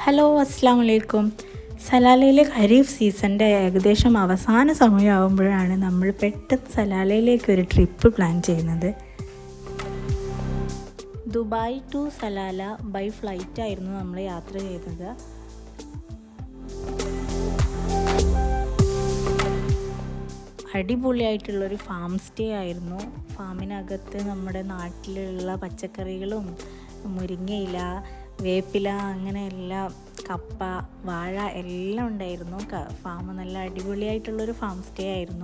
hello അസ്സാം വലൈക്കും സലാലയിലെ ഖരീഫ് സീസണിൻ്റെ ഏകദേശം അവസാന സമയമാകുമ്പോഴാണ് നമ്മൾ പെട്ടെന്ന് സലാലയിലേക്ക് ഒരു ട്രിപ്പ് പ്ലാൻ ചെയ്യുന്നത് Dubai to Salalah by flight ആയിരുന്നു നമ്മൾ യാത്ര ചെയ്തത് അടിപൊളിയായിട്ടുള്ളൊരു ഫാം സ്റ്റേ ആയിരുന്നു ഫാമിനകത്ത് നമ്മുടെ നാട്ടിലുള്ള പച്ചക്കറികളും മുരിങ്ങയില വേപ്പില അങ്ങനെ എല്ലാം കപ്പ വാഴ എല്ലാം ഉണ്ടായിരുന്നു ഫാം നല്ല അടിപൊളിയായിട്ടുള്ളൊരു ഫാം സ്റ്റേ ആയിരുന്നു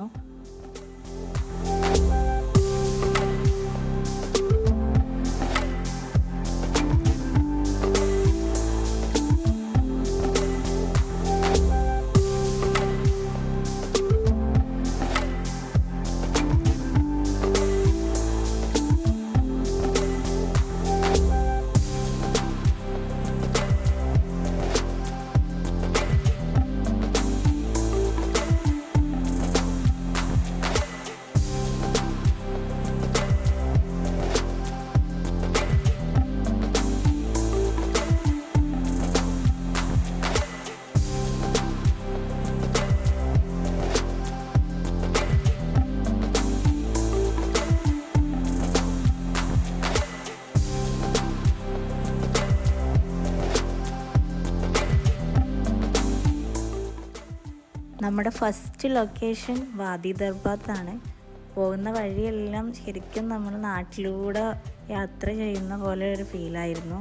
നമ്മുടെ ഫസ്റ്റ് ലൊക്കേഷൻ വാദി ദർബാത്താണ് പോകുന്ന വഴിയെല്ലാം ശരിക്കും നമ്മൾ നാട്ടിലൂടെ യാത്ര ചെയ്യുന്ന പോലെ ഒരു ഫീലായിരുന്നു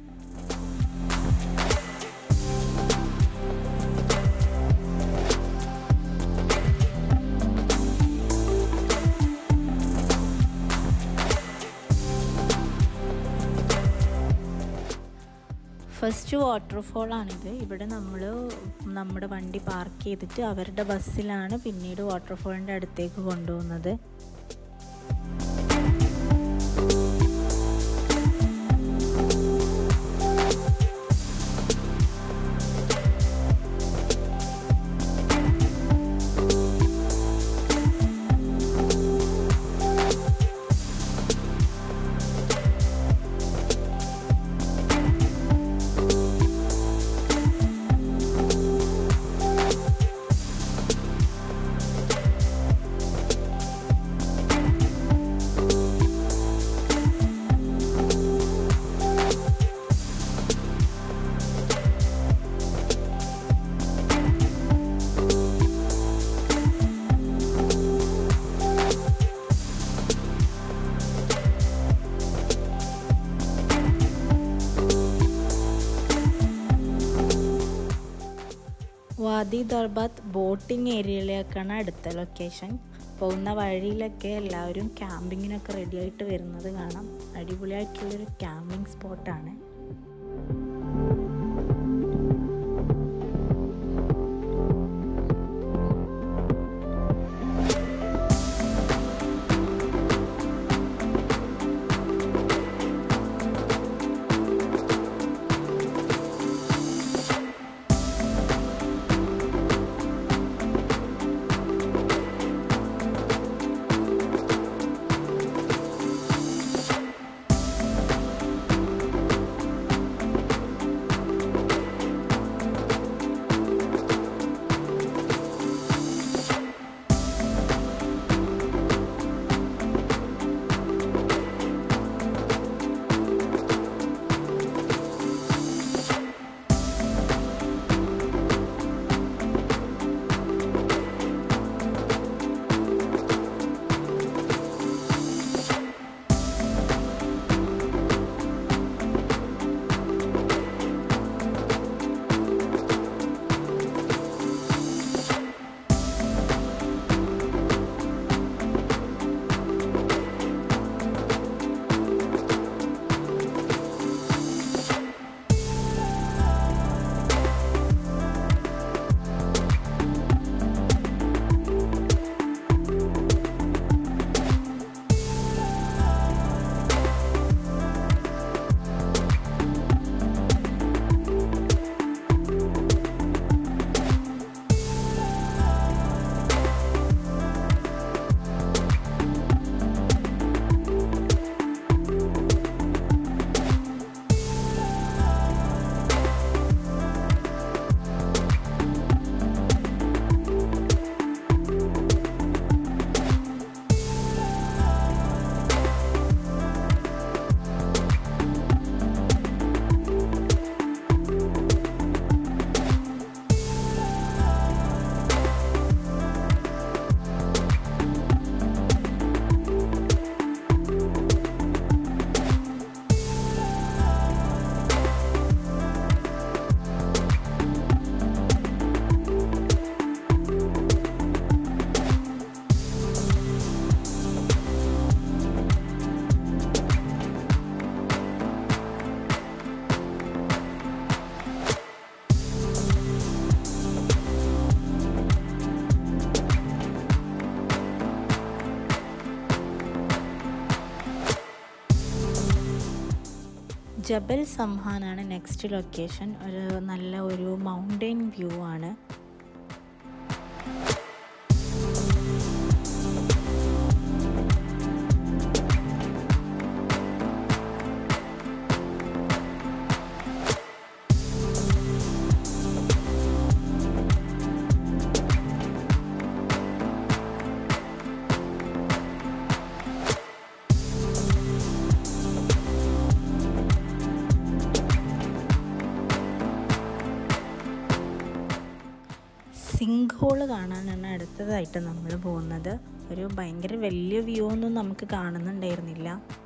ഫസ്റ്റ് വാട്ടർഫോളാണിത് ഇവിടെ നമ്മൾ നമ്മുടെ വണ്ടി പാർക്ക് ചെയ്തിട്ട് അവരുടെ ബസ്സിലാണ് പിന്നീട് വാട്ടർഫോളിൻ്റെ അടുത്തേക്ക് കൊണ്ടുപോകുന്നത് വാദി ദർബാത്ത് ബോട്ടിംഗ് ഏരിയയിലേക്കാണ് അടുത്ത ലൊക്കേഷൻ പോകുന്ന വഴിയിലൊക്കെ എല്ലാവരും ക്യാമ്പിങ്ങിനൊക്കെ റെഡി ആയിട്ട് വരുന്നത് കാണാം അടിപൊളിയായിട്ടുള്ളൊരു ക്യാമ്പിംഗ് സ്പോട്ടാണ് ജബൽ സംഹാനാണ് നെക്സ്റ്റ് ലൊക്കേഷൻ ഒരു നല്ല ഒരു മൗണ്ടെയിൻ വ്യൂ ആണ് സിങ്ക് ഹോള് കാണാനാണ് അടുത്തതായിട്ട് നമ്മൾ പോകുന്നത് ഒരു ഭയങ്കര വലിയ വ്യൂ ഒന്നും നമുക്ക് കാണുന്നുണ്ടായിരുന്നില്ല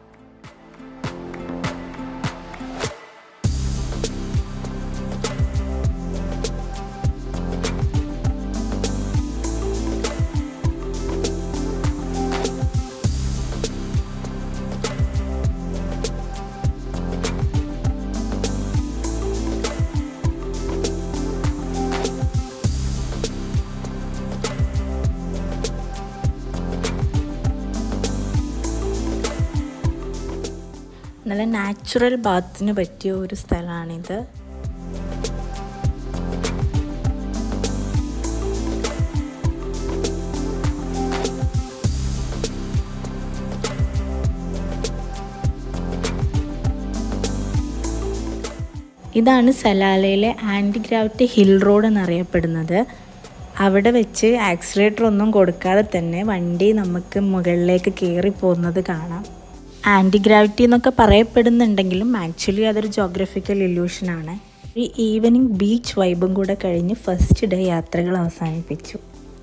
നല്ല നാച്ചുറൽ ബാത്തിന് പറ്റിയ ഒരു സ്ഥലമാണിത് ഇതാണ് സലാലയിലെ ആൻറ്റി ഗ്രാവിറ്റി ഹിൽ റോഡ് എന്നറിയപ്പെടുന്നത് അവിടെ വെച്ച് ആക്സിലേറ്റർ ഒന്നും കൊടുക്കാതെ തന്നെ വണ്ടി നമുക്ക് മുകളിലേക്ക് കയറി പോകുന്നത് കാണാം ആൻറ്റി ഗ്രാവിറ്റി എന്നൊക്കെ പറയപ്പെടുന്നുണ്ടെങ്കിലും ആക്ച്വലി അതൊരു ജോഗ്രഫിക്കൽ ഇല്യൂഷനാണ് ഒരു ഈവനിങ് ബീച്ച് വൈബും കൂടെ കഴിഞ്ഞ് ഫസ്റ്റ് ഡേ യാത്രകൾ അവസാനിപ്പിച്ചു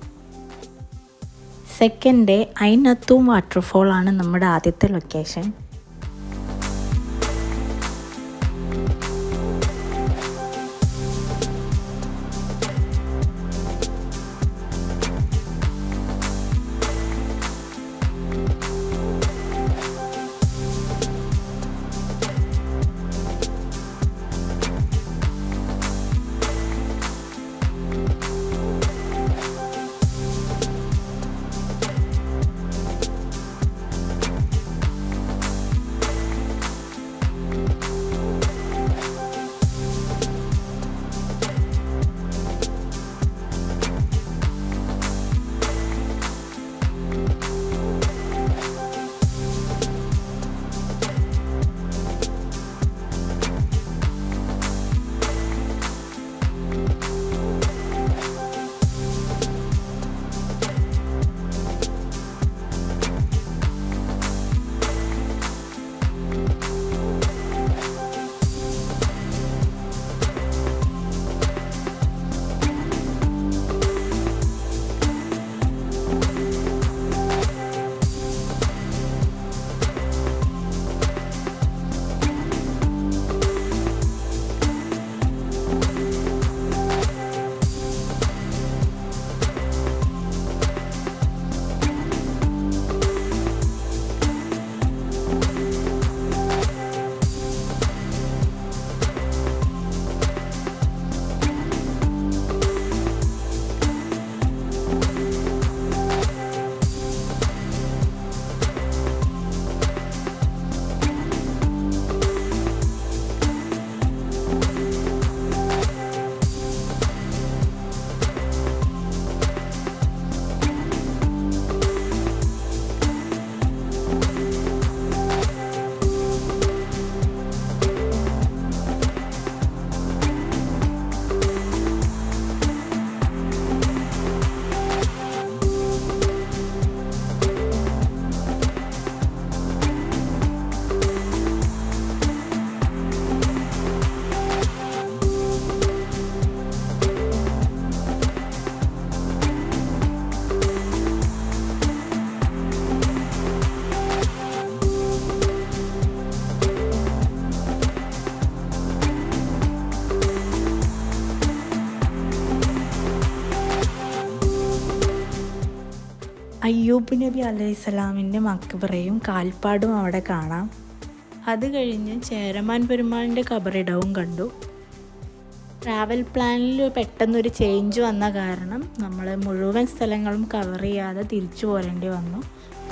സെക്കൻഡ് ഡേ ഐനത്തും വാട്ടർഫോൾ ആണ് നമ്മുടെ ആദ്യത്തെ ലൊക്കേഷൻ അയ്യൂബ് നബി അലൈഹിസ്സലാമിൻ്റെ മക്ബറയും കാൽപ്പാടും അവിടെ കാണാം അത് കഴിഞ്ഞ് ചേരമാൻ പെരുമാളിൻ്റെ കബറിടവും കണ്ടു ട്രാവൽ പ്ലാനിൽ പെട്ടെന്നൊരു ചേഞ്ച് വന്ന കാരണം നമ്മൾ മുഴുവൻ സ്ഥലങ്ങളും കവർ ചെയ്യാതെ തിരിച്ചു പോരേണ്ടി വന്നു